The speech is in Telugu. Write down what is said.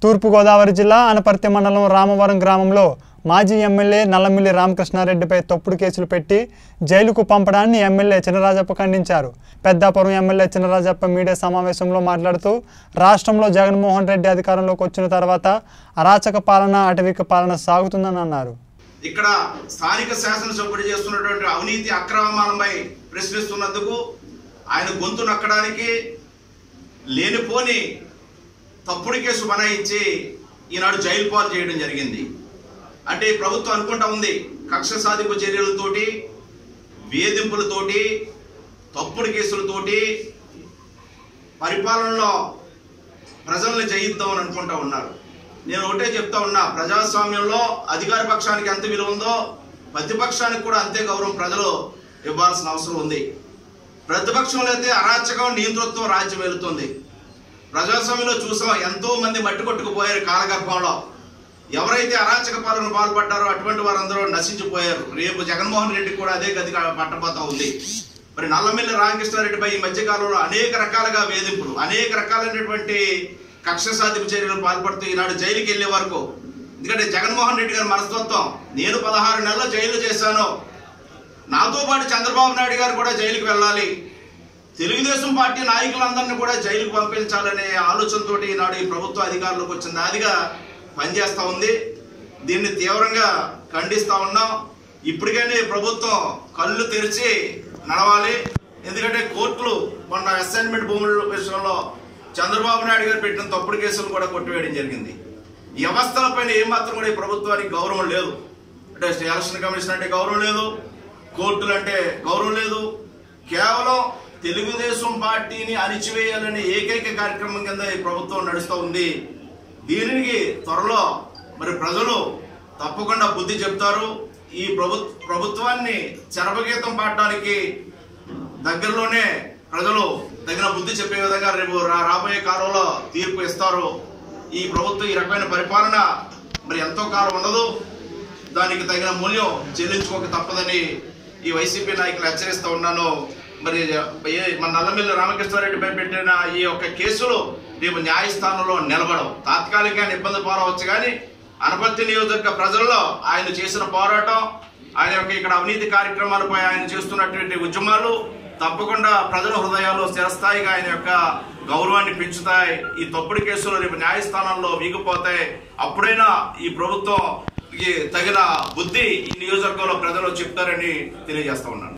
తూర్పుగోదావరి జిల్లా అనపర్తి మండలం రామవరం గ్రామంలో మాజీ ఎమ్మెల్యే నల్లమిల్లి రామకృష్ణారెడ్డిపై తప్పుడు కేసులు పెట్టి జైలుకు పంపడాన్ని ఎమ్మెల్యే చినరాజప్ప ఖండించారు పెద్దాపురం ఎమ్మెల్యే చినరాజప్ప మీడియా సమావేశంలో మాట్లాడుతూ రాష్ట్రంలో జగన్మోహన్ రెడ్డి అధికారంలోకి వచ్చిన తర్వాత అరాచక పాలన అటవిక పాలన సాగుతుందని అన్నారు ఇక్కడ స్థానిక శాసనసభ్యుడు చేస్తున్నటువంటి అవినీతి అక్రమాలపై ప్రశ్నిస్తున్నందుకు ఆయన గొంతు నక్కడానికి లేనిపోని తప్పుడు కేసు బనాయించి ఈనాడు జైలు పాలు చేయడం జరిగింది అంటే ఈ ప్రభుత్వం అనుకుంటా ఉంది కక్ష సాధింపు చర్యలతోటి వేధింపులతోటి తప్పుడు కేసులతోటి పరిపాలనలో ప్రజల్ని జయిద్దామని అనుకుంటా ఉన్నారు నేను ఒకటే చెప్తా ఉన్నా ప్రజాస్వామ్యంలో అధికార పక్షానికి ఎంత విలువ ఉందో ప్రతిపక్షానికి కూడా అంతే గౌరవం ప్రజలు ఇవ్వాల్సిన అవసరం ఉంది ప్రతిపక్షంలో అయితే అరాచకం నియంతృత్వం రాజ్యం వెళుతుంది ప్రజాస్వామ్యంలో చూసాం ఎంతో మంది మట్టి కొట్టుకుపోయారు కాలగర్భంలో ఎవరైతే అరాచక పాలన పాల్పడ్డారో అటువంటి వారందరూ నశించిపోయారు రేపు జగన్మోహన్ రెడ్డి కూడా అదే గతి పట్టబోతా ఉంది మరి నల్లమిల్లి రామకృష్ణారెడ్డిపై ఈ మధ్య కాలంలో అనేక రకాలుగా వేధింపులు అనేక రకాలైనటువంటి కక్ష సాధింపు చర్యలు పాల్పడుతూ ఈనాడు జైలుకి వెళ్ళే వరకు ఎందుకంటే జగన్మోహన్ రెడ్డి గారి మనస్తత్వం నేను పదహారు నెలలు జైలు చేశాను నాతో పాటు చంద్రబాబు నాయుడు గారు కూడా జైలుకి వెళ్ళాలి తెలుగుదేశం పార్టీ నాయకులందరినీ కూడా జైలుకు పంపించాలనే ఆలోచనతో ఈనాడు ఈ ప్రభుత్వ అధికారంలోకి వచ్చింది అదిగా పనిచేస్తా ఉంది దీన్ని తీవ్రంగా ఖండిస్తా ఉన్నాం ఇప్పటికైనా ఈ ప్రభుత్వం కళ్ళు తెరిచి నడవాలి ఎందుకంటే కోర్టులు మొన్న అసైన్మెంట్ భూముల విషయంలో చంద్రబాబు నాయుడు గారు పెట్టిన తప్పుడు కేసులు కూడా కొట్టివేయడం జరిగింది వ్యవస్థలపైన ఏమాత్రం కూడా ఈ ప్రభుత్వానికి గౌరవం లేదు అంటే ఎలక్షన్ కమిషన్ అంటే గౌరవం లేదు కోర్టులు అంటే గౌరవం లేదు కేవలం తెలుగుదేశం పార్టీని అణిచివేయాలనే ఏకైక కార్యక్రమం కింద ఈ ప్రభుత్వం నడుస్తూ ఉంది దీనికి త్వరలో మరి ప్రజలు తప్పకుండా బుద్ధి చెప్తారు ఈ ప్రభు ప్రభుత్వాన్ని చరపగీతం పాడడానికి దగ్గరలోనే ప్రజలు తగిన బుద్ధి చెప్పే విధంగా రేపు రా- రాబోయే కాలంలో తీర్పు ఇస్తారు ఈ ప్రభుత్వం ఈ రకమైన పరిపాలన మరి ఎంతో కాలం ఉండదు దానికి తగిన మూల్యం చెల్లించుకోక తప్పదని ఈ వైసీపీ నాయకులు హెచ్చరిస్తూ ఉన్నాను మరి ఏ- మన నల్లమిల్లి రామకృష్ణారెడ్డిపై పెట్టిన ఈ యొక్క కేసులు రేపు న్యాయస్థానంలో నిలబడవు తాత్కాలికంగా ఇబ్బంది పాలవచ్చు కానీ అనపర్తి నియోజకవర్గ ప్రజల్లో ఆయన చేసిన పోరాటం ఆయన యొక్క ఇక్కడ అవినీతి కార్యక్రమాలపై ఆయన చేస్తున్నటువంటి ఉద్యమాలు తప్పకుండా ప్రజల హృదయాల్లో స్థిరస్థాయిగా ఆయన యొక్క గౌరవాన్ని పెంచుతాయి ఈ తప్పుడు కేసులు రేపు న్యాయస్థానంలో వీగిపోతాయి అప్పుడైనా ఈ ప్రభుత్వం తగిన బుద్ధి ఈ నియోజకవర్గంలో ప్రజలు చెప్తారని తెలియజేస్తా ఉన్నాను